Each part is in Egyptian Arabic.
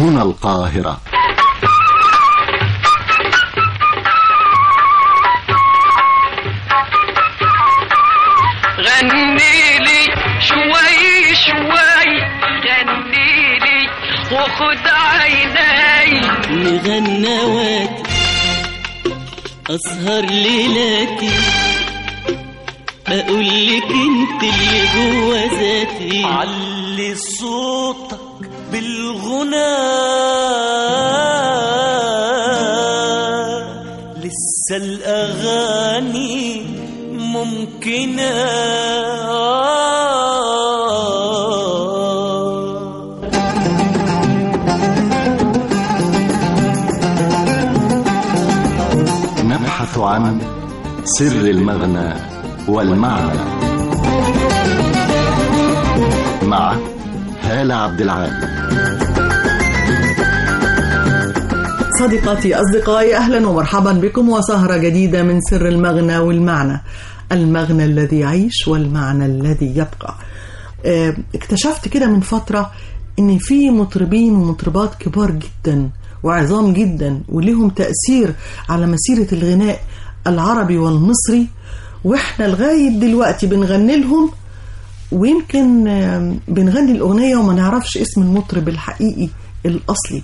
هنا القاهرة غني لي شوي شوي غني لي وخد عيني مغنواتي أسهر ليلاتي أقول لك انت اللي جوا ذاتي علي صوتك بالغنى لسه الأغاني ممكنة نبحث عن سر المغنى والمعنى مع هالة عبد العال صديقاتي أصدقائي أهلا ومرحبا بكم وسهرة جديدة من سر المغنى والمعنى المغنى الذي يعيش والمعنى الذي يبقى آه، اكتشفت كده من فترة إن في مطربين ومطربات كبار جدا وعظام جدا ولهم تأثير على مسيرة الغناء العربي والمصري واحنا لغاية دلوقتي بنغني لهم ويمكن آم، بنغني الأغنية وما نعرفش اسم المطرب الحقيقي الأصلي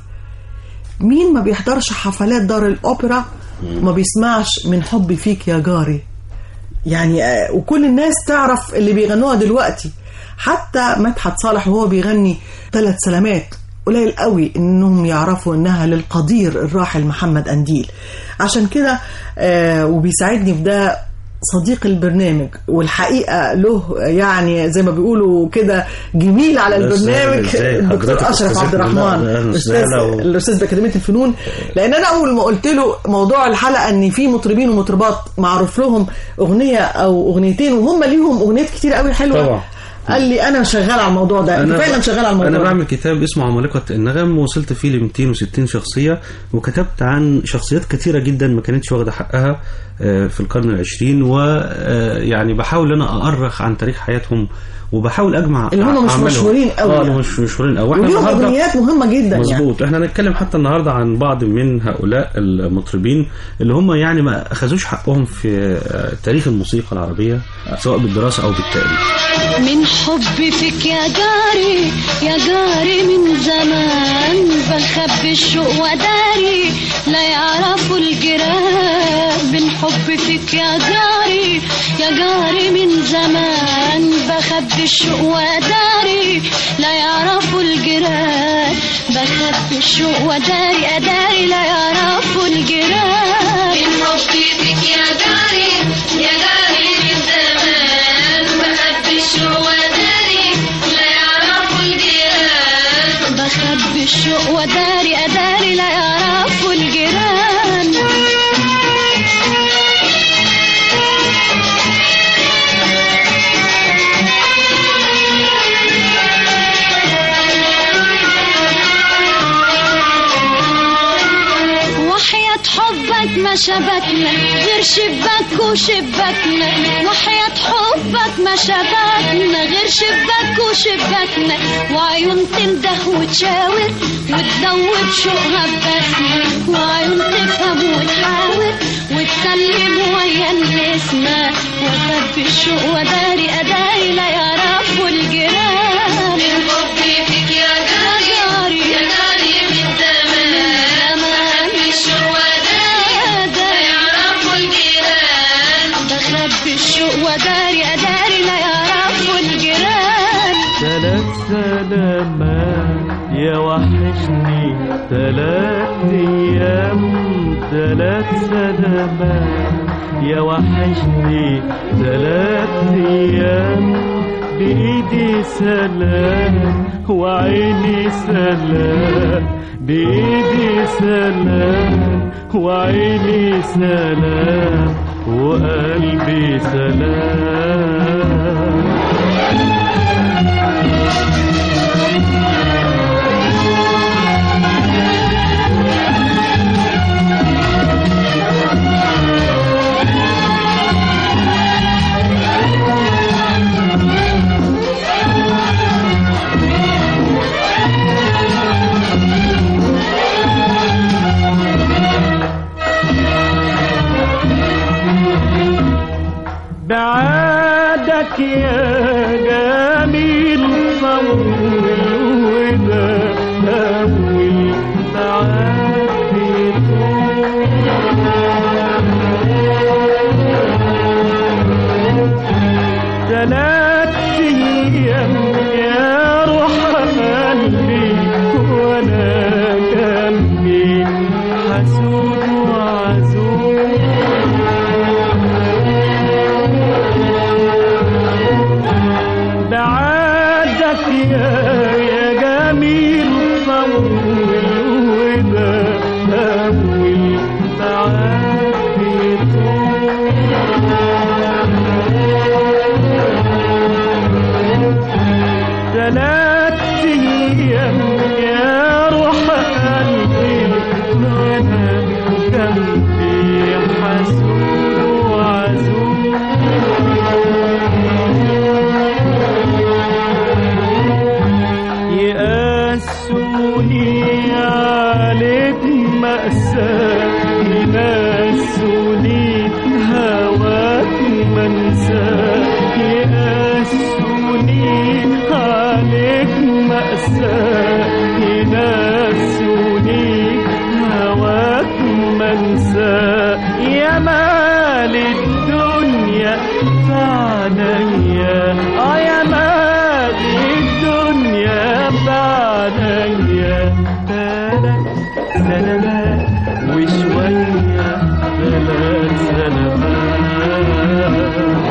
مين ما بيحضرش حفلات دار الأوبرا ما بيسمعش من حبي فيك يا جاري يعني آه، وكل الناس تعرف اللي بيغنوها دلوقتي حتى مدحت صالح وهو بيغني ثلاث سلامات قليل قوي انهم يعرفوا انها للقدير الراحل محمد انديل عشان كده آه وبيساعدني في ده صديق البرنامج والحقيقه له يعني زي ما بيقولوا كده جميل على لا، البرنامج إزاي؟ الدكتور حضرتك اشرف أستاذ عبد لا، الرحمن لا، أهلاً الاستاذ وسهلا و- الاستاذ باكاديميه الفنون لان انا اول ما قلت له موضوع الحلقه ان في مطربين ومطربات معروف لهم اغنيه او اغنيتين وهم ليهم اغنيات كتير قوي حلوه طبعا. قال لي انا شغال على الموضوع ده انت فعلا شغال على الموضوع انا ده. بعمل كتاب اسمه عمالقه النغم وصلت فيه ل 260 شخصيه وكتبت عن شخصيات كثيره جدا ما كانتش واخده حقها آه، في القرن العشرين ويعني بحاول ان انا اؤرخ عن تاريخ حياتهم وبحاول اجمع اللي هم مش أعمالهم. مشهورين قوي اه يعني. اللي مش مشهورين قوي احنا وليهم النهارده اغنيات مهمه جدا يعني مظبوط احنا هنتكلم حتى النهارده عن بعض من هؤلاء المطربين اللي هم يعني ما اخذوش حقهم في آه، تاريخ الموسيقى العربيه سواء بالدراسه او بالتاليف من حبي فيك يا جاري يا جاري من زمان بخبي الشوق وداري لا يعرفوا الجيران من حبي فيك يا جاري يا جاري من زمان بخبي الشوق وداري لا يعرفوا الجيران بخبي الشوق وداري أداري لا يعرفوا الجيران من حبي فيك يا جاري يا جاري من زمان بخبي الشوق وداري لا يعرفوا الجيران بخبي الشوق وداري أداري لا يعرفوا الجيران وحياة حبك ما شبكنا غير شباك وشباكنا وحياة حبك ما شبكنا غير شباك وشباكنا وعيون تنده وتشاور وتدوب شوقها ببسمة وعيون تفهم وتحاور وتكلم ويا النسمة وخبي الشوق وداري أداري لا يعرفوا الجيران من حبي فيك يا جاري يا جاري من زمان زمان الشوق وداري لا يعرفوا الجيران بخبي الشوق وداري أداري لا يعرفوا الجيران ثلاث سلامات يا وحشني ثلاث ايام ثلاث سلامات يا وحشني ثلاث ايام بايدي سلام وعيني سلام بايدي سلام وعيني سلام وقلبي سلام بعدك يا جميل طول وده أول تعدي ثلاث أيام يا روح قلبي وأنا جنبي حسود وعزوز بعدك يا يا جميل طول وده أول تعدي ثلاث أيام يا روح قلبي وأنا جنبي حسود وعزوز يقاسوني عليك مأساة ينسوني هواك منساة يقاسوني عليك مأساة ينسوني هواك منساة يا مال الدنيا فعنيا اه يا مال الدنيا فعنيا ثلاث سلامات وشوية ثلاث سلامات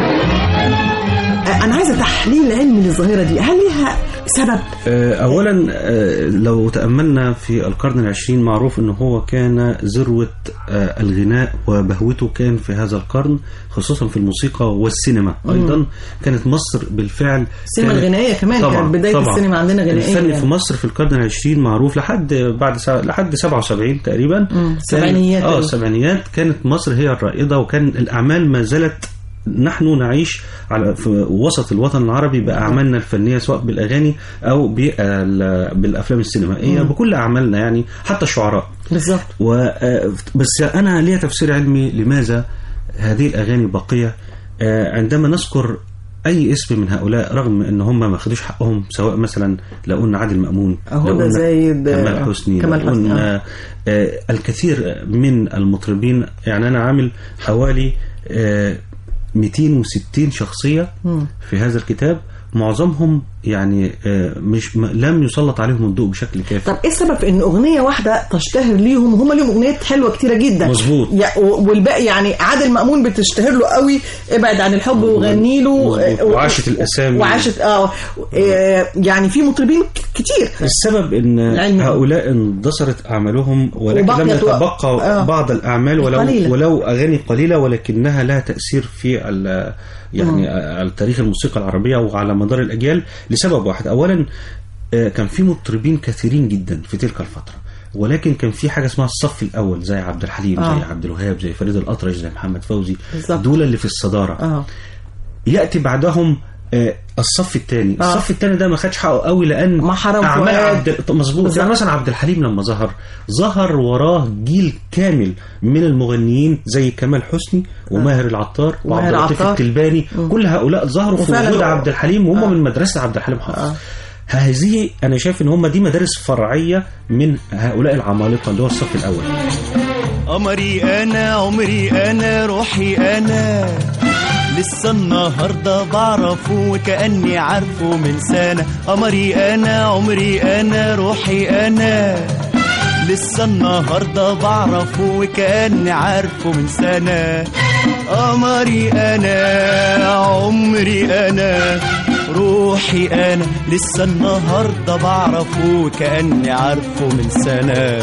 انا عايزه تحليل علمي للظاهره دي هل ليها سبب آه، اولا آه، لو تاملنا في القرن العشرين معروف ان هو كان ذروه آه، الغناء وبهوته كان في هذا القرن خصوصا في الموسيقى والسينما ايضا كانت مصر بالفعل السينما كانت- الغنائية كمان كانت بداية السينما عندنا غنائية الفن يعني. في مصر في القرن العشرين معروف لحد بعد سا... لحد 77 تقريبا مم، كان- السبعينيات اه أيوة. السبعينيات كانت مصر هي الرائده وكان الاعمال ما زالت نحن نعيش على في وسط الوطن العربي باعمالنا الفنيه سواء بالاغاني او بال- بالافلام السينمائيه بكل اعمالنا يعني حتى الشعراء بالظبط و آه، بس انا ليا تفسير علمي لماذا هذه الاغاني باقيه آه، عندما نذكر اي اسم من هؤلاء رغم ان هم ما خدوش حقهم سواء مثلا لو قلنا عادل مامون أهو لو ده قلنا زايد، آه، كمال حسني كمال لو حسني، قلنا آه، الكثير من المطربين يعني انا عامل حوالي آه، 260 شخصيه مم. في هذا الكتاب معظمهم يعني آه، مش م- لم يسلط عليهم الضوء بشكل كافي طب ايه السبب في ان اغنيه واحده تشتهر ليهم وهم ليهم اغنيات حلوه كتيره جدا مظبوط. يا- و- والباقي يعني عادل مامون بتشتهر له قوي ابعد عن الحب وغني له مظبوط. وعاشت الأسامي. وعاشت اه آه، يعني في مطربين ك- كتير السبب ان العلم. هؤلاء اندثرت اعمالهم ولكن لم وبقيت و- يتبقى آه. بعض الاعمال ولو قليلة. ولو اغاني قليله ولكنها لها تاثير في ال- يعني على تاريخ الموسيقى العربيه وعلى مدار الاجيال لسبب واحد اولا آه، كان في مطربين كثيرين جدا في تلك الفتره ولكن كان في حاجه اسمها الصف الاول زي عبد الحليم آه. زي عبد الوهاب زي فريد الاطرش زي محمد فوزي بالظبط. دول اللي في الصداره اه ياتي بعدهم آه، الصف الثاني آه. الصف الثاني ده ما خدش حقه قوي لان ما حرم اعمال فؤاد. عبد مظبوط بالظبط. يعني مثلا عبد الحليم لما ظهر ظهر وراه جيل كامل من المغنيين زي كمال حسني وماهر العطار وعبد وماهر اللطيف العطار. التلباني كل هؤلاء ظهروا في وفعلا وجود هو- عبد الحليم وهم آه. من مدرسه عبد الحليم حافظ آه. هذه انا شايف ان هم دي مدارس فرعيه من هؤلاء العمالقه اللي هو الصف الاول قمري انا عمري انا روحي انا لسه النهارده بعرفه وكاني عارفه من سنه قمري انا عمري انا روحي انا لسه النهارده بعرفه وكاني عارفه من سنه قمري انا عمري انا روحي انا لسه النهارده بعرفه وكاني عارفه من سنه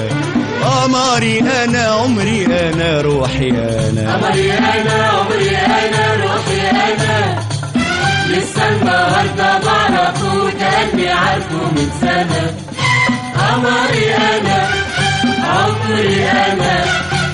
قمري انا عمري انا روحي انا قمري انا عمري انا روحي انا لسه النهارده بعرفه وكاني عارفه من سنه قمري انا عمري انا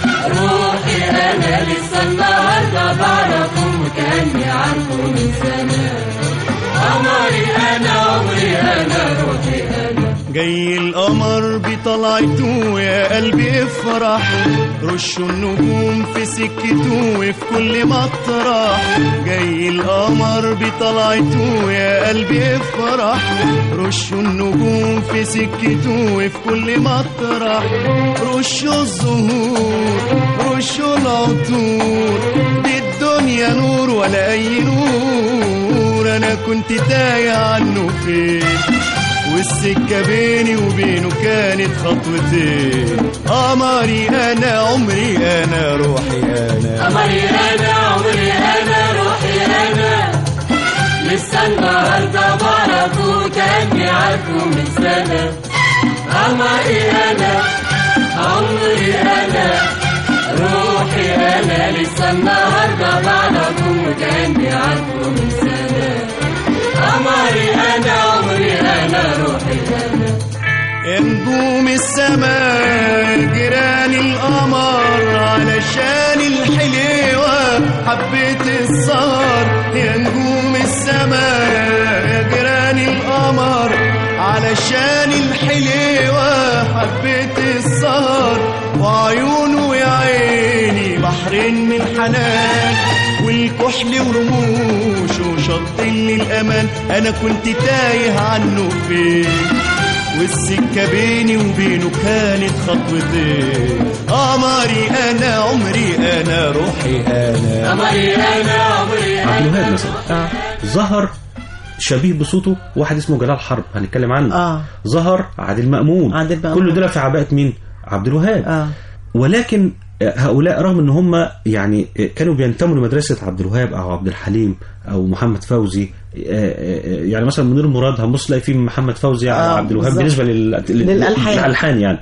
روحي انا لسه النهارده بعرفه وكاني عارفه من سنه قمري انا عمري انا روحي انا جاي القمر بطلعته يا قلبي افرح رشوا النجوم في سكته وفي كل مطرح جاي القمر بطلعته يا قلبي افرح رشوا النجوم في سكته وفي كل مطرح رشوا الزهور رشوا العطور دي الدنيا نور ولا اي نور انا كنت تايه عنه فين والسكة بيني وبينه كانت خطوتين قمري أنا عمري أنا روحي أنا قمري انا عمري انا روحي انا لسه النهارده بعرفه كاني عارفه من سنه قمري انا عمري انا روحي انا لسه النهارده بعرفه كاني عارفه من سنه قمري انا عمري انا روحي انا يا نجوم السماء جيران القمر علشان الحلوة حبيت السهر يا نجوم السماء يا جيران القمر علشان الحلوة حبيت السهر وعيونه يا عيني بحرين من حنان والكحل ورموش وشط للأمان أنا كنت تايه عنه فين والسكة بيني وبينه كانت خطوتين قمري أنا عمري أنا روحي أنا قمري انا عمري عبد انا الوهاب مثلا ظهر شبيه بصوته واحد اسمه جلال حرب هنتكلم عنه آه. ظهر عادل مأمون عادل مأمون. كل دول في عباءة مين عبد الوهاب اه ولكن هؤلاء رغم ان هم يعني كانوا بينتموا لمدرسه عبد الوهاب او عبد الحليم او محمد فوزي يعني مثلا منير مراد هنبص تلاقي فيه محمد فوزي على آه، عبد الوهاب بالظبط. بالنسبه لل... للألحان. للالحان يعني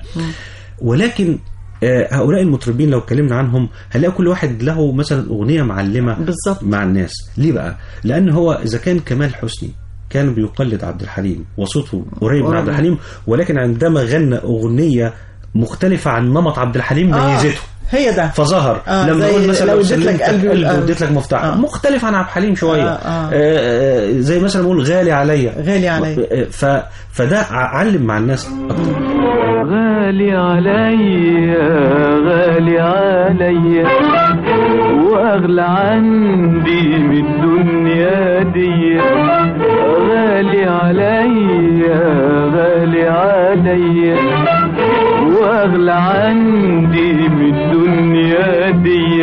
ولكن آه، هؤلاء المطربين لو اتكلمنا عنهم هنلاقي كل واحد له مثلا اغنيه معلمه بالظبط. مع الناس ليه بقى لان هو اذا كان كمال حسني كان بيقلد عبد الحليم وصوته قريب من قريب. عبد الحليم ولكن عندما غنى اغنيه مختلفه عن نمط عبد الحليم آه، ميزته هي ده فظهر آه، لما زي يقول مثلا لو اديت لك سلمتك قلبي قلبي والقلب. واديت لك مفتاح آه. مختلف عن عبد الحليم شويه آه، آه. آه، آه، زي مثلا بقول غالي عليا غالي عليا. آه، ف فده ع- علم مع الناس اكتر غالي عليا غالي عليا واغلى عندي من الدنيا دي غالي عليا غالي عليا واغلى عندي من الدنيا دي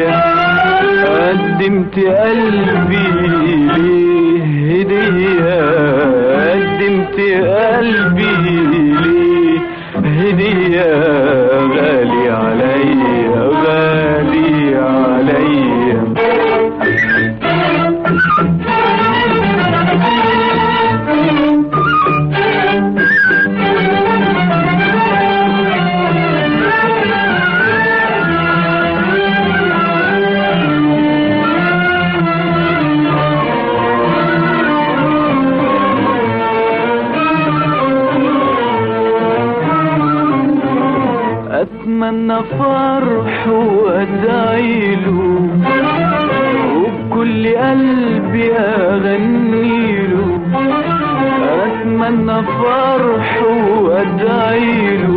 قدمت قلبي ليه هدية قدمت قلبي ليه هدية غالي عليا غالي عليا اتمنى فرح وادعي له وبكل قلبي اغني له اتمنى فرح وادعي له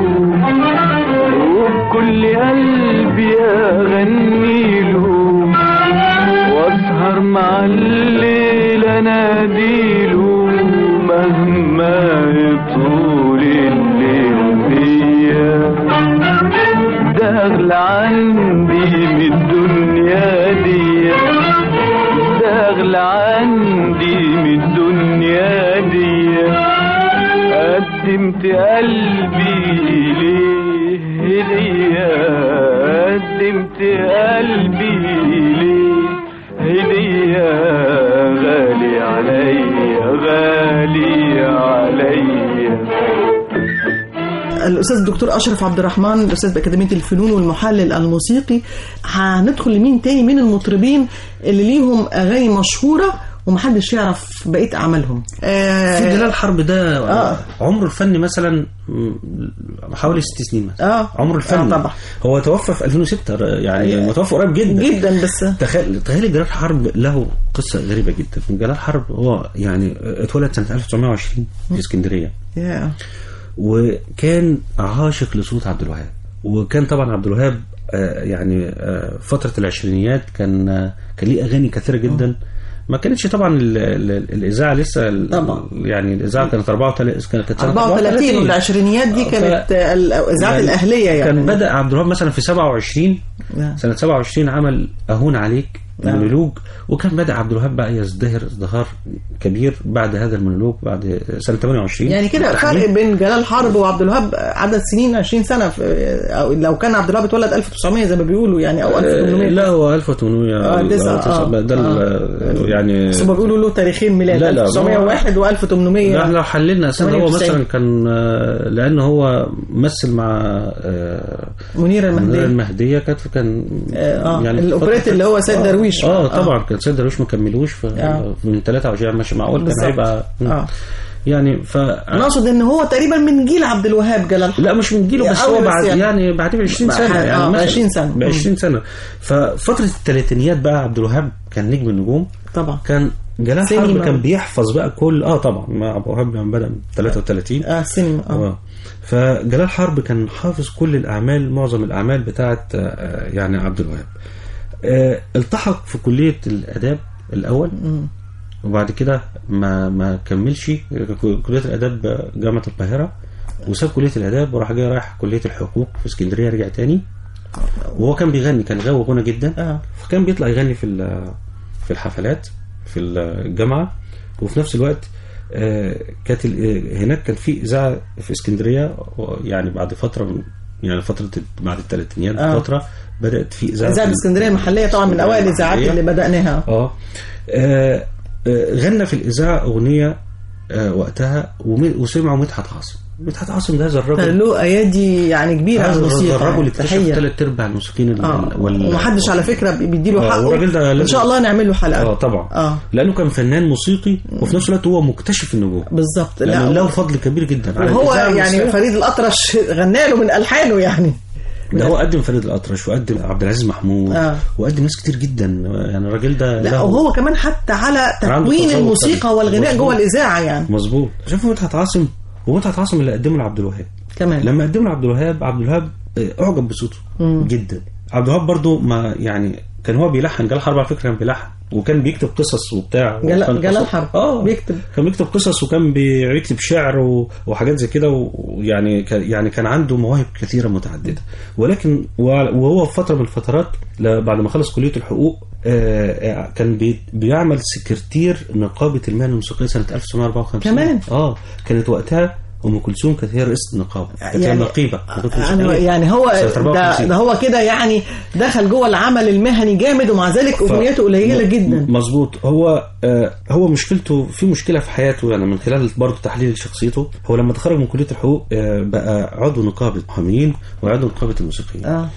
وبكل قلبي اغني له واسهر مع الليل اناديله مهما يطول الليل بيا ده اغلى عندي من الدنيا دي ده اغلى عندي من الدنيا دي قدمت قلبي ليه هدية قدمت قلبي ليه هدية غالي عليا غالي عليا الاستاذ الدكتور اشرف عبد الرحمن الاستاذ باكاديميه الفنون والمحلل الموسيقي هندخل لمين تاني من المطربين اللي ليهم اغاني مشهوره ومحدش يعرف بقيه اعمالهم آه في جلال حرب ده آه. عمره الفني مثلا م، حوالي ست سنين مثلا اه عمره الفني آه طبعا هو توفى في 2006 يعني أيوة. متوفى قريب جدا جدا بس تخيل تخيل جلال حرب له قصه غريبه جدا جلال حرب هو يعني اتولد سنه 1920 في اسكندريه يا وكان عاشق لصوت عبد الوهاب وكان طبعا عبد الوهاب آه، يعني آه، فترة العشرينيات كان آه، كان ليه أغاني كثيرة جدا ما كانتش طبعا ال- ال- الإذاعة لسه ال- طبعا. يعني الإذاعة كانت 34 كانت كانت سنة 34 والعشرينيات دي ف- كانت آه، الاذاعات يعني الاهليه يعني كان بدأ عبد الوهاب مثلا في 27 نعم. سنة 27 عمل أهون عليك نعم. مونولوج وكان بدأ عبد الوهاب بقى يزدهر ازدهار كبير بعد هذا المونولوج بعد سنة 28 يعني كده بالتحديد. فرق بين جلال حرب وعبد الوهاب عدد سنين 20 سنه في أو لو كان عبد الوهاب اتولد 1900 زي ما بيقولوا يعني او 1800 لا هو 1800 آه، تسعة، تسعة، آه. ده ال- يعني بس هم بيقولوا له تاريخين ميلاد لا، لا، 1901 لا احنا و1800 لو حللنا اساسا هو 98. مثلا كان آه، لان هو مثل مع آه، منير منير المهدي المهديه كانت كان آه، الأوبريت اللي هو سيد آه، درويش. اه آه. طبعا كان سيد درويش ما كملوش ف- آه. من 23 ماشي معقول كان بالظبط. هيبقى اه يعني ف انا اقصد ان هو تقريبا من جيل عبد الوهاب جلال حرب لا مش من جيله بس أول هو بس بعد يعني. يعني بعد ب 20 سنه آه، يعني مثلاً. 20 سنة. ب 20 سنه ففتره الثلاثينيات بقى عبد الوهاب كان نجم النجوم طبعا كان جلال سينما. حرب كان بيحفظ بقى كل اه طبعا مع ابو وهاب لما بدا من 33 اه سينما اه اه فجلال حرب كان حافظ كل الاعمال معظم الاعمال بتاعه آه، يعني عبد الوهاب آه، التحق في كليه الاداب الاول وبعد كده ما ما كملش كليه الاداب جامعه القاهره وساب كليه الاداب وراح جاي رايح كليه الحقوق في اسكندريه رجع تاني وهو كان بيغني كان غاوي غنى جدا اه فكان بيطلع يغني في ال- في الحفلات في الجامعه وفي نفس الوقت آه، كانت ال- هناك كان في اذاعه في اسكندريه يعني بعد فتره من يعني فتره بعد الثلاثينيات آه. بفتره بدات في اذاعه اذاعه في- اسكندريه المحليه طبعا من اوائل الاذاعات المحلية. اللي بداناها اه آه، آه، غنى في الاذاعه اغنيه آه، وقتها وم- وسمعوا مدحت عاصم مدحت عاصم ده هذا الرجل كان له ايادي يعني كبيره على هذا الموسيقى الرجل يعني. اكتشف تحية. ثلاث ارباع الموسيقيين ال- اه وال- ومحدش على فكره بيديله آه، حقه والراجل ده ان لازم- شاء الله نعمل له حلقه اه طبعا اه لانه كان فنان موسيقي وفي نفس الوقت هو مكتشف النجوم بالظبط لانه لا له فضل كبير جدا على وهو الإذاعة يعني والموسيقى. فريد الاطرش غنى له من الحانه يعني ده هو قدم فريد الاطرش وقدم عبد العزيز محمود آه. وقدم ناس كتير جدا يعني الراجل ده لا له- وهو كمان حتى على عنده تكوين تصور الموسيقى فني. والغناء مظبوط. جوه الاذاعه يعني مظبوط شوفوا مدحت عاصم ومدحت عاصم اللي قدمه لعبد الوهاب كمان لما قدمه لعبد الوهاب عبد الوهاب آه، اعجب بصوته مم. جدا عبد الوهاب برضو ما يعني كان هو بيلحن جلال حرب على فكره كان بيلحن وكان بيكتب قصص وبتاع جلال- وكان جلال قصص- حرب اه بيكتب. كان بيكتب قصص وكان بيكتب شعر و- وحاجات زي كده و- ويعني كان يعني كان عنده مواهب كثيره متعدده ولكن وع- وهو في فتره من الفترات ل- بعد ما خلص كليه الحقوق آه، آه، كان بي- بيعمل سكرتير نقابه المهن الموسيقيه سنه 1954 كمان؟ اه كانت وقتها ام كلثوم كانت هي رئيسه النقابه كانت هي يعني- النقيبه النقابة أنا الموسيقية. يعني هو سنة ده, 54. ده هو كده يعني دخل جوه العمل المهني جامد ومع ذلك ف- اغنيته قليله م- جدا مظبوط هو آه هو مشكلته في مشكله في حياته يعني من خلال برضه تحليل شخصيته هو لما تخرج من كليه الحقوق آه بقى عضو نقابه محامين وعضو نقابه الموسيقيين اه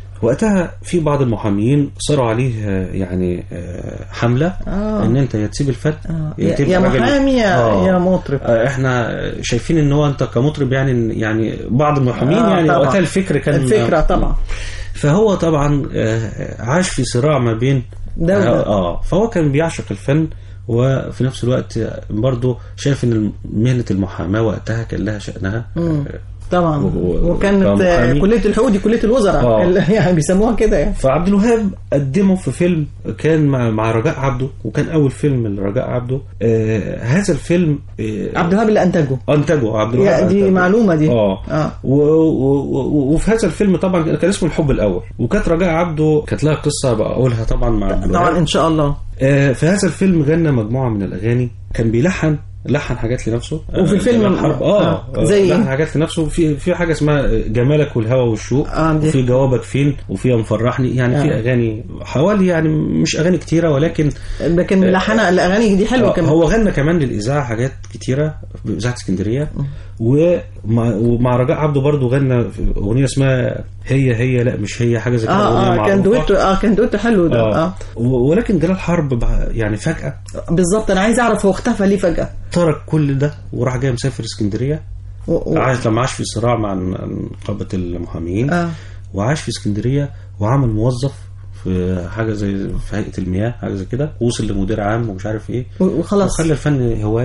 وقتها في بعض المحامين صاروا عليه آه، يعني آه، حمله آه. ان انت يا تسيب الفن آه. يا يا تبقى يا راجل- محامي يا, آه. يا مطرب آه، احنا شايفين ان هو انت كمطرب يعني يعني بعض المحامين آه، يعني طبعا. وقتها الفكر كان الفكره طبعا فهو طبعا آه، عاش في صراع ما بين ده وده. اه آه، فهو كان بيعشق الفن وفي نفس الوقت برضه شايف ان مهنه المحاماه وقتها كان لها شانها مم. آه، طبعا و- و- وكانت آه، كمحامي. كليه الحقوق دي كليه الوزراء آه. يعني بيسموها كده يعني فعبد الوهاب قدمه في فيلم كان مع, مع رجاء عبده وكان اول فيلم لرجاء عبده آه هذا الفيلم آه عبد الوهاب اللي انتجه انتجه عبد يا الوهاب دي أنتجه. معلومه دي اه اه و... و... و... وفي هذا الفيلم طبعا كان اسمه الحب الاول وكانت رجاء عبده كانت لها قصه بقولها طبعا مع عبد الوهاب طبعا ان شاء الله آه، في هذا الفيلم غنى مجموعه من الاغاني كان بيلحن لحن حاجات لنفسه وفي الفيلم جمال حرب اه, آه، آه زي إيه؟ لحن حاجات لنفسه في في حاجه اسمها جمالك والهوى والشوق آه، دي. وفي جوابك فين وفي مفرحني يعني في آه. اغاني حوالي يعني مش اغاني كتيره ولكن لكن ملحنه الاغاني دي حلوه آه، كمان هو غنى كمان للاذاعه حاجات كتيره في اذاعه اسكندريه ومع, ومع رجاء عبده برضه غنى في اغنيه اسمها هي هي لا مش هي حاجه زي كده اه أغنية اه كان معروفة. دويتو اه كان دويتو حلو ده اه, آه. و- ولكن جلال حرب بع- يعني فجاه بالظبط انا عايز اعرف هو اختفى ليه فجاه ترك كل ده وراح جاي مسافر اسكندريه و... و... عاش لما عاش في صراع مع نقابه المحامين اه وعاش في اسكندريه وعمل موظف في حاجه زي في هيئه المياه حاجه زي كده وصل لمدير عام ومش عارف ايه و- وخلاص وخلى الفن هوايه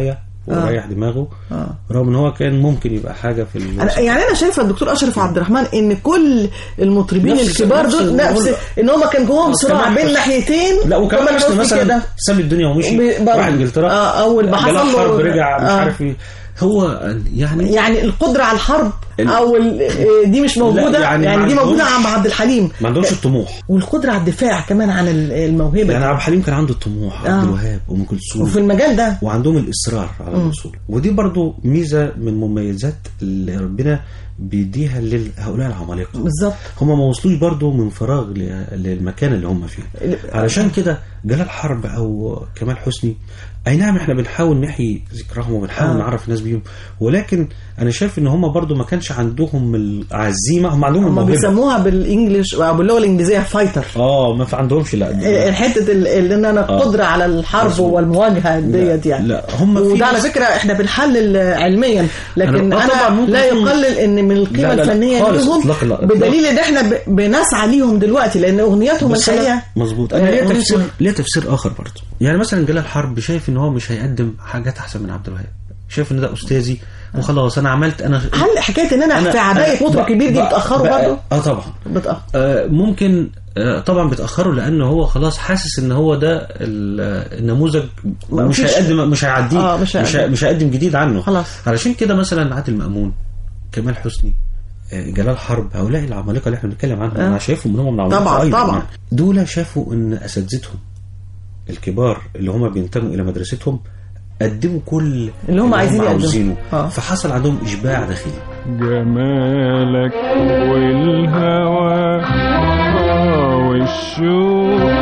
وريح دماغه آه. رغم ان هو كان ممكن يبقى حاجه في أنا الوسط. يعني انا شايفه الدكتور اشرف عبد الرحمن ان كل المطربين نفس- الكبار نفس دول نفس الموضوع. ان هم كان جواهم صراع كمان بين حسني- ناحيتين لا وكمان كمان حسني حسني مثلا كده. ساب الدنيا ومشي ب- برضه. راح انجلترا آه، أول ما جاله حصل له- حرب رجع مش آه. عارف ايه هو يعني يعني القدره على الحرب ال- او ال- آه، دي مش موجوده لا، يعني, يعني ما دي موجوده عندهمش- عند عبد الحليم ما عندهمش الطموح والقدره على الدفاع كمان عن ال- الموهبه يعني عبد الحليم كان عنده الطموح آه. عبد الوهاب ام كلثوم وفي المجال ده وعندهم الاصرار على الوصول ودي برضو ميزه من مميزات اللي ربنا بيديها لهؤلاء العمالقه بالظبط هم ما وصلوش برضو من فراغ ل- للمكان اللي هم فيه علشان كده جلال حرب او كمال حسني اي نعم احنا بنحاول نحيي ذكرهم وبنحاول آه. نعرف الناس بيهم ولكن انا شايف ان هم برضو ما كانش عندهم العزيمه هم عندهم هم الموهبه بيسموها بالانجلش او باللغه الانجليزيه فايتر اه ما في عندهمش لا الحته ال- اللي ان انا آه. قدره على الحرب مظبوط. والمواجهه ديت يعني لا هم في وده على ناس- فكره احنا بنحلل علميا لكن أنا- آه انا, طبعاً ممكن لا يكون- يقلل ان من القيمه لا، لا، لا، الفنيه خالص، ليهم إطلاقاً لا، بدليل ان احنا ب- بنسعى ليهم دلوقتي لان اغنياتهم بس الحقيقه أنا مظبوط انا آه، ليا أغنية تفسير ليا تفسير اخر برضه يعني مثلا جلال حرب شايف ان هو مش هيقدم حاجات احسن من عبد الوهاب شايف ان ده استاذي وخلاص انا عملت انا هل حكايه ان انا, في عبايه مطرب بقى- كبير دي بقى- بتاخره بقى- برضه اه طبعا بتاخر آه ممكن آه طبعا بتاخره لان هو خلاص حاسس ان هو ده ال- آه، النموذج ما مش فيش- هيقدم مش هيعديه آه، مش مش, هيقدم. هي- مش هيقدم جديد عنه خلاص. علشان كده مثلا عادل مأمون كمال حسني آه، جلال حرب هؤلاء العمالقه اللي احنا بنتكلم عنهم آه. انا شايفهم ان هم من العمالقه طبعاً، أيضاً طبعاً. يعني. دول شافوا ان اساتذتهم الكبار اللي هم بينتموا الى مدرستهم قدموا كل اللي هم عايزين يقدموا. عاوزينه آه. فحصل عندهم اشباع داخلي جمالك والهوى آه والشوق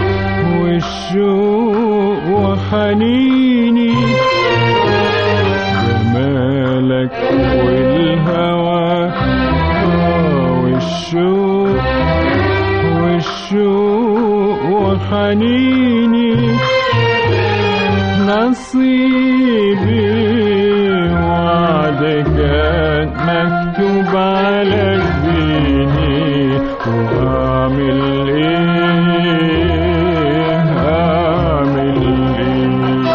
والشوق وحنيني جمالك والهوى آه والشوق والشوق وحنيني نصيبي وعد كان مكتوب على جبيني وأعمل إيه أعمل إيه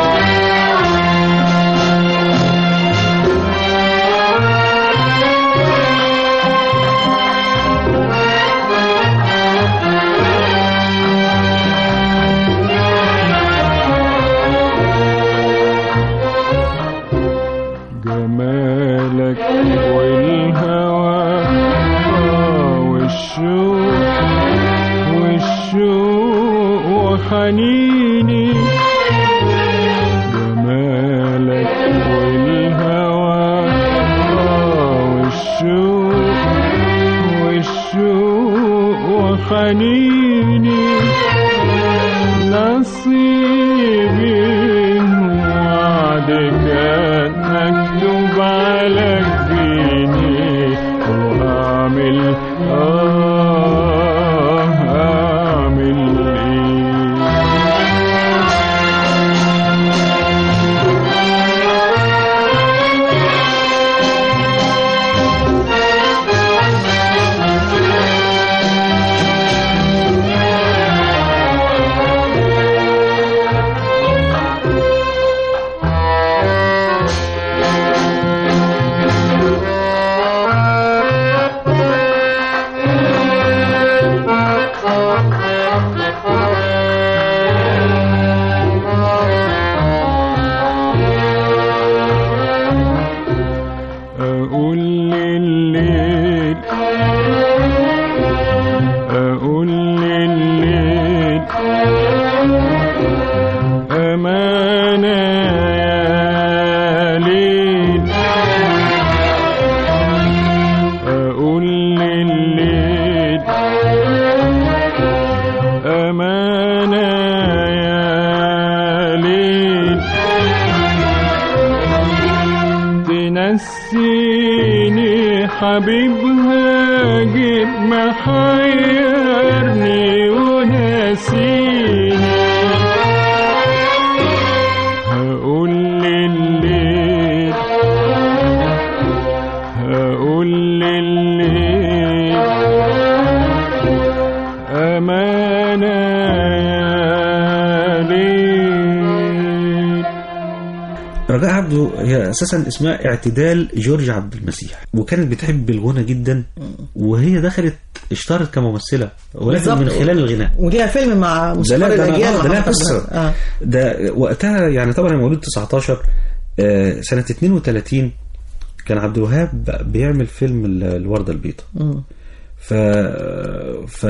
جمالك والهوى آه والشوق والشوق وحنيني جمالك والهوى آه والشوق والشوق وحنيني نصيبي وعد كان مكتوب على جبيني وأعمل آه أعمل إيه أقول لليل أقول لليل أمانة يا ليل أقول لليل أمانة يا ليل تنسيني حبيبها جيب محيرني وناسيني هقول لليل هقول لليل أمانة يا ليل رجاء عبده هي اساسا اسمها اعتدال جورج عبد المسيح وكانت بتحب الغنى جدا وهي دخلت اشتهرت كممثله ولكن بالظبط. من خلال الغناء وليها فيلم مع ده موسيقار لا ده الاجيال لا- ده لها محمد قصه عبد الوهاب. اه ده وقتها يعني طبعا انا مولود 19 آه، سنه 32 كان عبد الوهاب بيعمل فيلم ال- الورده البيضاء مم. ف ف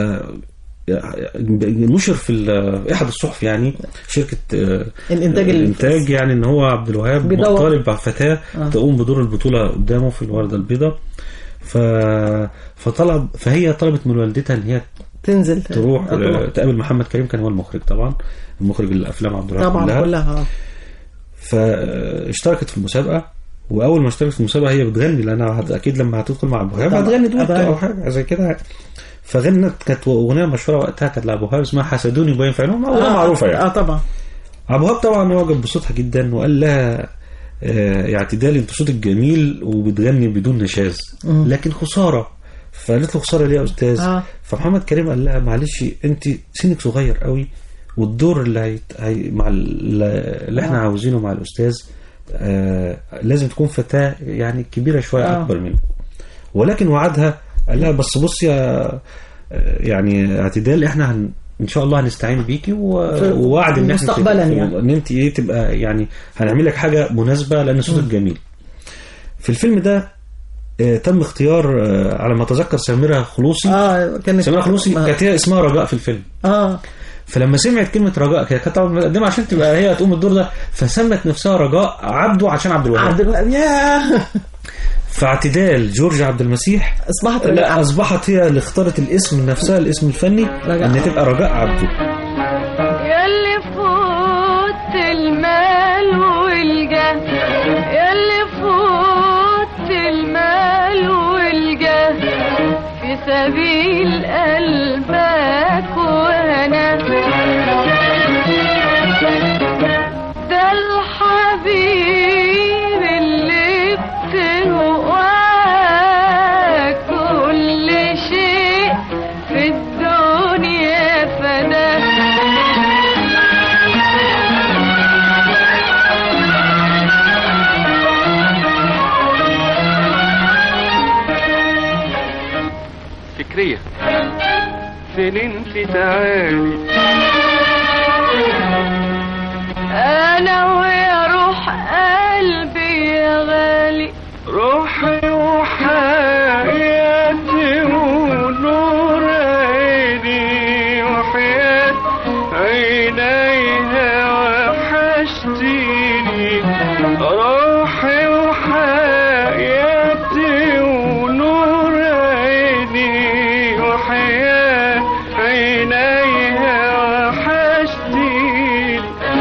نشر في ال- احد الصحف يعني شركه آه، الإنتاج ال- الانتاج يعني ان هو عبد الوهاب بيدور. مطالب مع فتاه آه. تقوم بدور البطوله قدامه في الورده البيضاء ف فطلب فهي طلبت من والدتها ان هي تنزل تروح آه، تروح. آه، تقابل محمد كريم كان هو المخرج طبعا المخرج الافلام عبد الوهاب طبعا كلها آه. فاشتركت في المسابقه واول ما اشتركت في المسابقه هي بتغني لانها هت- اكيد لما هتدخل مع ابو وهاب طبعا. هتغني دويتو أبقى- او حاجه زي كده فغنت كانت اغنيه مشهوره وقتها كانت لابو وهاب اسمها حسدوني وبين في عينهم اغنيه آه، معروفه يعني اه طبعا ابو وهاب طبعا معجب بصوتها جدا وقال لها آه، يا اعتدال انت صوتك جميل وبتغني بدون نشاز مم. لكن خساره فقالت له خساره ليه يا استاذ آه. فمحمد كريم قال لها معلش انت سنك صغير قوي والدور اللي هي... هي... مع ال- اللي احنا آه. عاوزينه مع الاستاذ آه لازم تكون فتاه يعني كبيره شويه آه. اكبر منه ولكن وعدها قال لها بس بص يا آه، يعني اعتدال احنا هن... ان شاء الله هنستعين بيكي و... في- ووعد ان احنا مستقبلاً تبقى- يعني. ان انت ايه تبقى يعني هنعمل لك حاجه مناسبه لان صوتك جميل في الفيلم ده آه، تم اختيار آه، على ما اتذكر سميرة خلوصي اه كانت سميرة خلوصي آه. كانت هي اسمها رجاء في الفيلم اه فلما سمعت كلمة رجاء هي كانت طبعا مقدمة عشان تبقى هي تقوم الدور ده فسمت نفسها رجاء عبده عشان عبد الوهاب عبد الوهاب ياه فاعتدال جورج عبد المسيح اصبحت لا اصبحت هي اللي اختارت الاسم نفسها الاسم الفني رجاء ان تبقى رجاء عبده ياللي فوت المال والجاه ياللي فوت المال والجاه في سبيل قلبك وانا ده الحبيب اللي بتهواه كل شيء في الدنيا فداه فكرية فين انت تعالي انا ويا روح قلبي يا غالي روحي وحياتي ونور عيني وحياة عينيها وحشتيني روحي وحياتي ونور عيني وحياة عينيها وحشتيني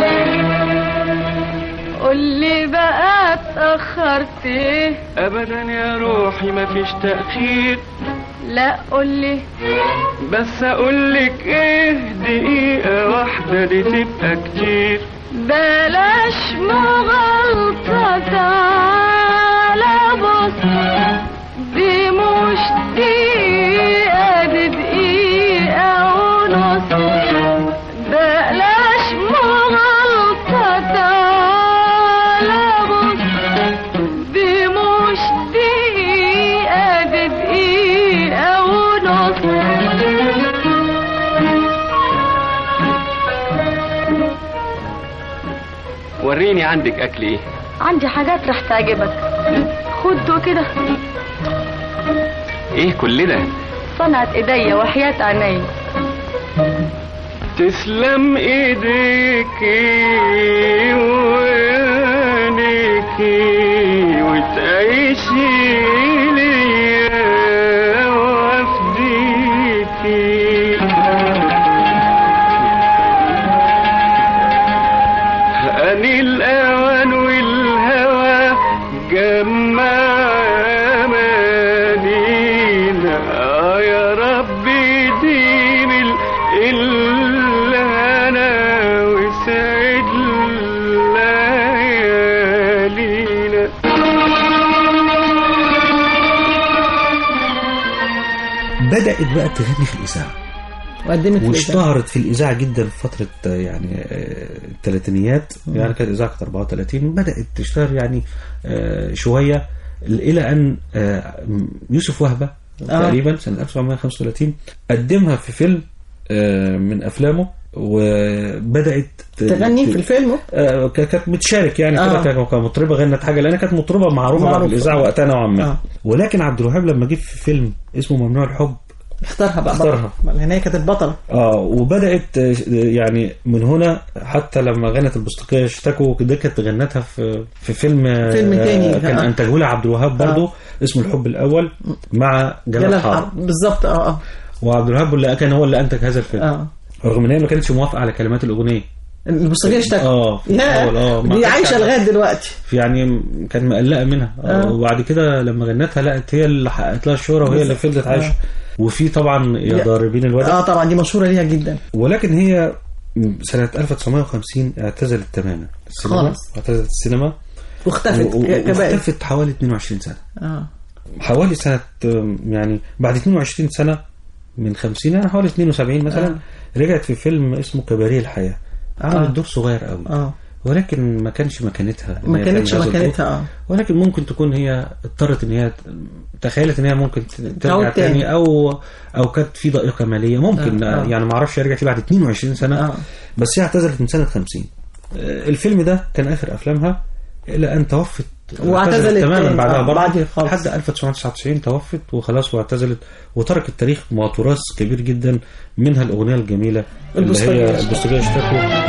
قولي بقى اتأخرت ايه ابدا يا روحي مفيش تأخير لا قولي بس اقولك ايه دقيقة واحدة دي تبقى كتير بلاش مغالطة تعالى بص دي مش دقيقة دي دقيقة ونص بلاش مغالطة تعالى بص دي مش دقيقة دي دقيقة ونص وريني عندك اكل ايه عندي حاجات رح تعجبك خد كده ايه كل ده صنعت ايديا وحياة عيني تسلم ايديكي وعينيكي وتعيشي ليا وافديكي أني الأوان والهوى جمع أمانينا آه يا ربي ديم ال- الهنا وسعد ليالينا بدأت بقى تغني في الإذاعة وقدمت في الإذاعة. واشتهرت في الاذاعه جدا في فتره آه، يعني آه، الثلاثينيات مم. يعني كانت اذاعه 34 بدات تشتهر يعني آه، شويه الى ان آه، يوسف وهبه آه. تقريبا سنه 1935 قدمها في فيلم آه، من افلامه وبدات ت- تغني ت- في الفيلم آه، ك- كانت بتشارك يعني آه. كده ك- كمطربه غنت حاجه لان كانت مطربه معروفه معروفة. في الاذاعه وقتها نوعا ما آه. ولكن عبد الوهاب لما جه في فيلم اسمه ممنوع الحب اختارها بقى اختارها. بطل. لان هي كانت البطله اه وبدات آه، يعني من هنا حتى لما غنت البستقيه اشتكوا دي كانت غنتها في في فيلم آه، فيلم تاني. كان آه. انتجه لها عبد الوهاب برضه اسمه الحب الاول مع جلال جلال حرب حرب بالظبط اه اه وعبد الوهاب اللي كان هو اللي انتج هذا الفيلم اه رغم ان هي ما كانتش موافقه على كلمات الاغنيه البصريه اشتكت اه في الأول، اه يا ما دي كانتش عايشه عارفة. لغايه دلوقتي يعني كانت مقلقه منها آه. وبعد كده لما غنتها لقت هي اللي حققت لها الشهره وهي اللي فضلت عايشه وفي طبعا يا يا- ضاربين الودع اه طبعا دي مشهوره ليها جدا ولكن هي سنة 1950 اعتزلت تماما السينما خالص. اعتزلت السينما واختفت و- و- ك- كبائر واختفت حوالي 22 سنة اه حوالي سنة يعني بعد 22 سنة من 50 يعني حوالي 72 مثلا آه. رجعت في فيلم اسمه كباريه الحياة عملت آه. دور صغير قوي اه ولكن ما كانش مكانتها إن ما هي كانتش تعمل هذا الدور. مكانتها اه ولكن ممكن تكون هي اضطرت ان هي تخيلت ان هي ممكن ت- ترجع تعود تاني. تاني او او كانت في ضائقه ماليه ممكن آه، آه. يعني ما اعرفش رجعت بعد 22 سنه آه. بس هي اعتزلت من سنه 50 آه، الفيلم ده كان اخر افلامها الى ان توفت واعتزلت تماما تاني. بعدها آه، برضه بعد خالص. لحد 1999 توفت وخلاص واعتزلت وترك التاريخ مع تراث كبير جدا منها الاغنيه الجميله اللي البوسطجية. هي البوسطجيه اشتكوا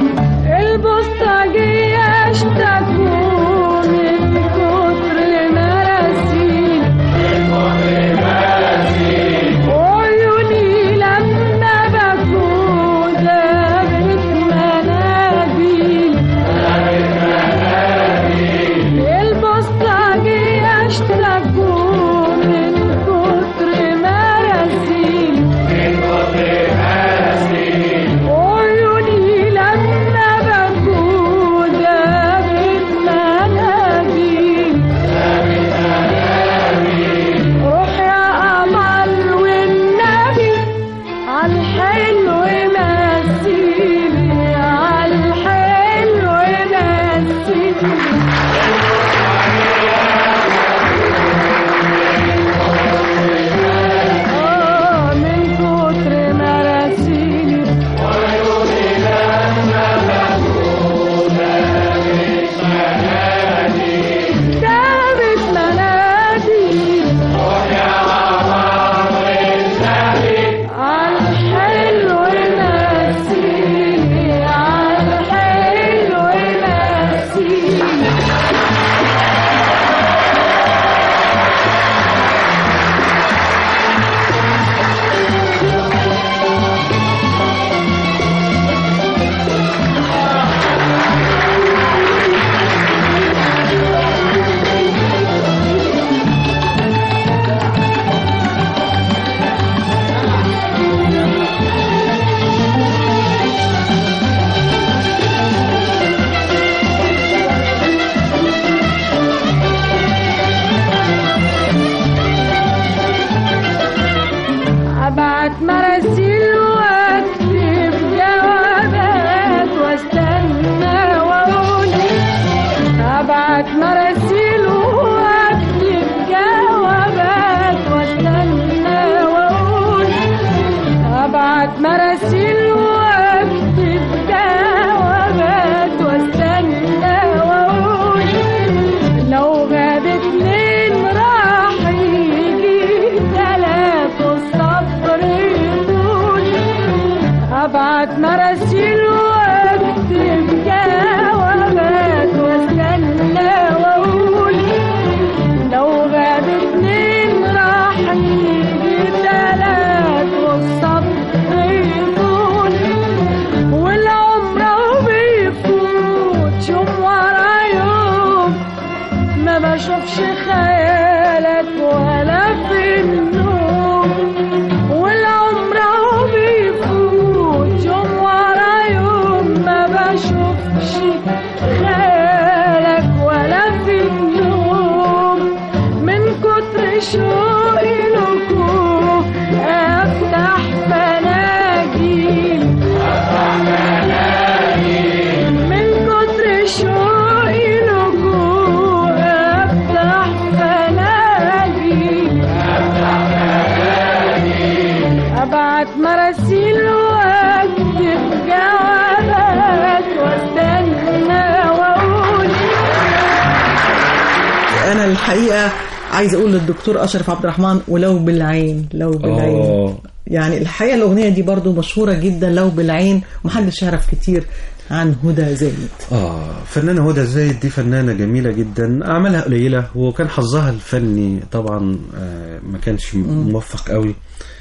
البوسطجية اشتكوا من كتر مراسيل وعيوني لما بكوا ذابت مناديل البوسطجية اشتكوا من كتر مراسيل وعيوني لما بكوا ذابت مناديل روح يا قمر والنبي عالحلو مسيلي عالحلو مسيلي آه من كتر مراسيلي دابت مناديل عالحلو مسيلي عالحلو مسيلي أبعت مراسيل وأكتب جوابات واستنى وأقول أبعت مراسيل وأكتب جوابات واستنى وأقول أبعت مراسيل وأكتب جوابات واستنى وأقول لو غاب اتنين راح يجي تلات والصبر يطول ابعت مراسيل واكتب جوابات واستنى واقول لو غاب اتنين راح يجي تلات والصبر يطول والعمر بيفوت يوم ورا يوم ما بشوفش خيالك ولا في النوم والعمر اهو بيفوت يوم ورا ابعت مراسيل واكتب جوابات واستنى واقول انا الحقيقه عايزه اقول للدكتور اشرف عبد الرحمن ولو بالعين لو بالعين آه. يعني الحقيقه الاغنيه دي برضو مشهوره جدا لو بالعين محدش يعرف كتير عن هدى زايد اه فنانة هدى زايد دي فنانة جميلة جدا أعمالها قليلة وكان حظها الفني طبعا آه، ما كانش موفق قوي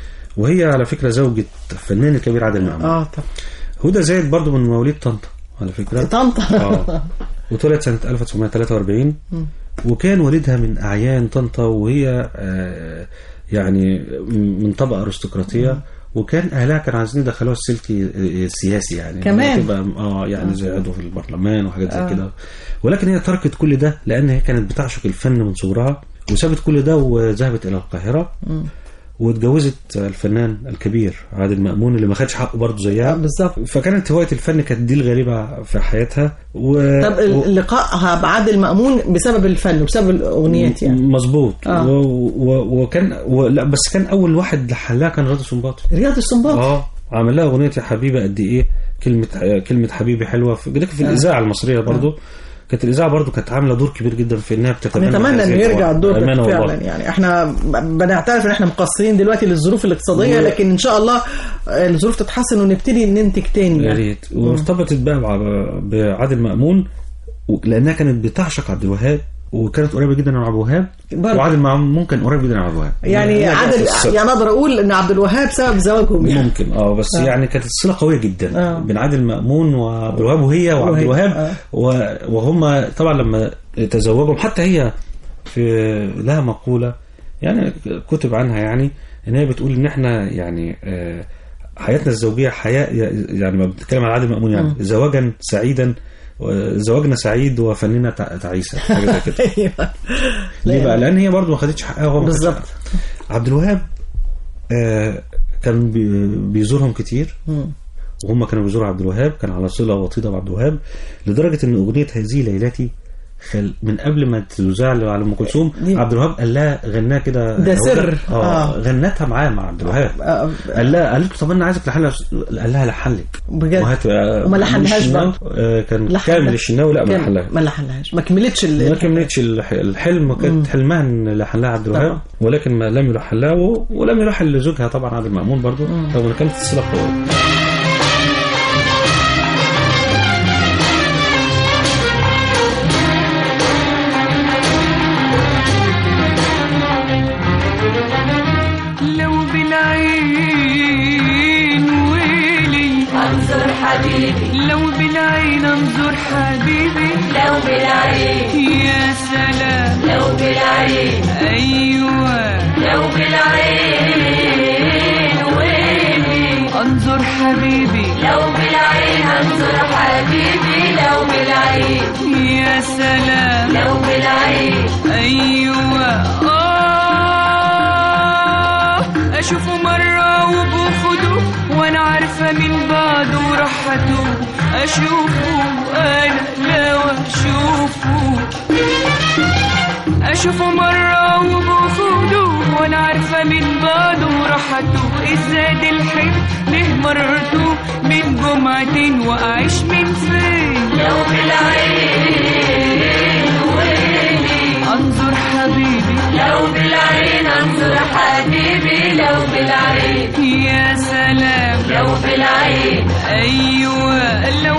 وهي على فكرة زوجة الفنان الكبير عادل مأمون اه طب هدى زايد برضو من مواليد طنطا على فكرة طنطا اه وطلعت سنة 1943 مم. وكان والدها من أعيان طنطا وهي آه، يعني من طبقة أرستقراطية وكان أهلها كانوا عايزين يدخلوها السلك السياسي يعني كمان. تبقى اه يعني زي عضو في البرلمان وحاجات زي آه. كده ولكن هي تركت كل ده لأن هي كانت بتعشق الفن من صغرها وسابت كل ده وذهبت إلى القاهرة مم. واتجوزت الفنان الكبير عادل مأمون اللي ما خدش حقه برضه زيها بالظبط فكانت هواية الفن كانت دي الغالبة في حياتها و... طب و... لقائها بعادل مأمون بسبب الفن وبسبب الاغنيات يعني مظبوط آه. و... و... وكان و... لا بس كان اول واحد لحلها كان رياض السنباطي رياض السنباطي اه عمل لها اغنيه يا حبيبه قد ايه كلمه كلمه حبيبي حلوه في, ده في آه. الاذاعه المصريه برضو كانت الاذاعه برضو كانت عامله دور كبير جدا في انها بتتبنى نتمنى هذه انه يرجع الأوضاع. الدور ده بأمانة فعلا والله. يعني احنا بنعترف ان احنا مقصرين دلوقتي للظروف الاقتصاديه و- لكن ان شاء الله الظروف تتحسن ونبتدي ننتج تاني يا يعني. ريت وارتبطت بقى بع- بعادل مأمون و- لانها كانت بتعشق عبد الوهاب وكانت قريبه جدا من عبد الوهاب برضه. وعادل مأمون كان قريب جدا من عبد الوهاب يعني هي عادل كانت الصلة. يعني اقدر اقول ان عبد الوهاب سبب زواجهم يعني ممكن اه بس آه. يعني كانت الصله قويه جدا آه. بين عادل مأمون وعبد الوهاب وهي وعبد وهي، الوهاب آه. و- وهم طبعا لما تزوجوا حتى هي في لها مقوله يعني كتب عنها يعني ان هي بتقول ان احنا يعني آه، حياتنا الزوجيه حياه يعني ما بتتكلم عن عادل مأمون يعني مم. زواجا سعيدا زواجنا سعيد وفننا تع- تعيسه حاجه زي كده ايوه ليه بقى؟ لان هي برضه ما خدتش حقها وهو ما خدش بالظبط. حقها. عبد الوهاب آه، كان بي- بيزورهم كتير مم. وهم كانوا بيزوروا عبد الوهاب كان على صله وطيده بعبد الوهاب لدرجه ان اغنيه هذه ليلتي خل من قبل ما تذاع على ام كلثوم عبد الوهاب قال لها غناها كده ده هو سر. اه, آه. غنتها معاه مع عبد الوهاب آه. قال لها قالت له طب انا عايزك تلحن قال لها لحن لك بجد وهت- وما لحنهاش الشناوي، برضه آه، كان لحن كامل لها. الشناوي لا ما كامل. لحنلهاش ما لحنهاش ما كملتش ال- ما كملتش الح- الحلم كانت حلمها ان لحن لها عبد الوهاب طبعا. ولكن ما لم يلحن لها و- ولم يلحن لزوجها طبعا عادل مأمون برضه رغم ان كانت الصله قويه لو بالعين ويلي انظر حبيبي لو بالعين انظر حبيبي لو بالعين يا سلام لو بالعين ايوه لو بالعين ويلي انظر حبيبي لو بالعين انظر حبيبي لو بالعين يا سلام لو بالعين ايوه آه اشوفه مرة وبخده وانا عارفة من بعده راحته اشوفه انا لو اشوفه اشوفه مرة وبخده وانا عارفة من بعده راحته ازداد الحلم ليه مرته من جمعة واعيش من فين لو بالعين ويلي انظر حبيبي لو بالعين انظر حبيبي لو بالعين يا سلام لو بالعين ايوه لو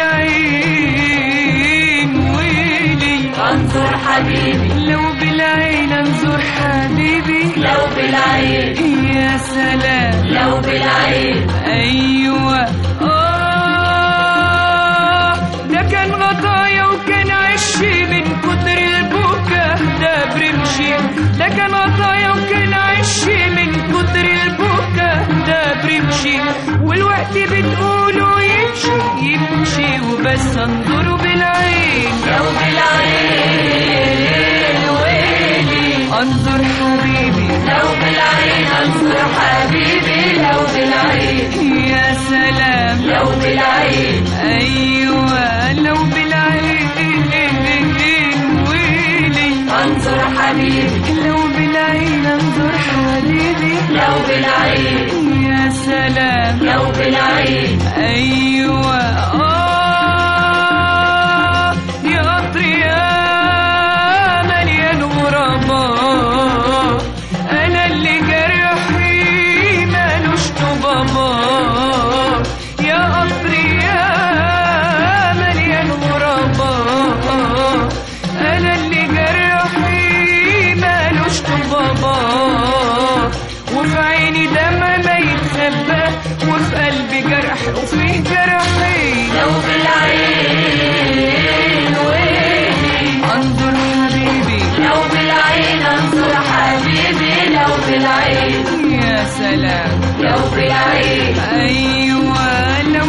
بالعين ويلي انظر حبيبي لو بالعين انظر حبيبي لو بالعين يا سلام لو بالعين ايوه آه ده كان غطايا وكان عشي من كتر البكا ده برمشي ده كان غطايا وكان عشي من كتر البكا ده برمشي والوقت بتقولوا يمشي يمشي وبس انظروا بالعين لو بالعين ويلي انظر حبيبي لو بالعين انظر حبيبي لو بالعين يا سلام لو بالعين ايوه لو بالعين ويلي انظر حبيبي لو بالعين انظر حبيبي لو بالعين يا سلام لو بالعيد ايوه اه يا قطر يا مليان غرباء انا اللي جرحي مالوش طبابا يا قطر يا مليان غرباء انا اللي جرحي مالوش طبابا وفي عيني دمع ما يتخبى وفي قلبي جرح وفيه جرحي لو بالعين ويلي انظر حبيبي لو بالعين انظر حبيبي لو بالعين يا سلام لو بالعين ايوه لو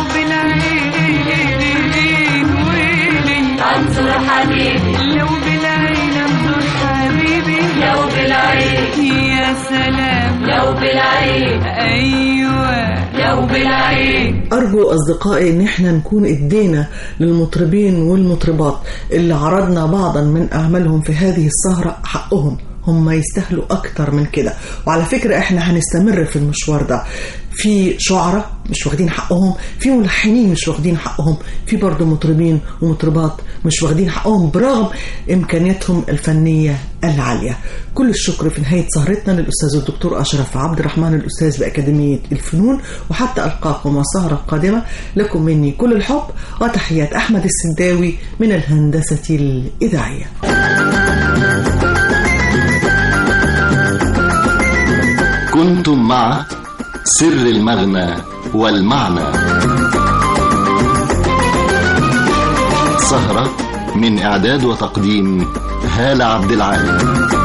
بالعين ويلي انظر حبيبي لو بالعين انظر حبيبي لو بالعين يا سلام لو بالعين ايوه لو بالعين أرجو أصدقائي إن إحنا نكون إدينا للمطربين والمطربات اللي عرضنا بعضا من أعمالهم في هذه السهرة حقهم هم يستاهلوا أكتر من كده وعلى فكرة إحنا هنستمر في المشوار ده في شعراء مش واخدين حقهم في ملحنين مش واخدين حقهم في برضه مطربين ومطربات مش واخدين حقهم برغم إمكانياتهم الفنية العالية كل الشكر في نهاية سهرتنا للأستاذ الدكتور أشرف عبد الرحمن الأستاذ بأكاديمية الفنون وحتى ألقاكم والسهرة القادمة لكم مني كل الحب وتحيات أحمد السنداوي من الهندسة الإذاعية كنتم مع سر المغنى والمعنى سهرة من إعداد وتقديم هالة عبد العال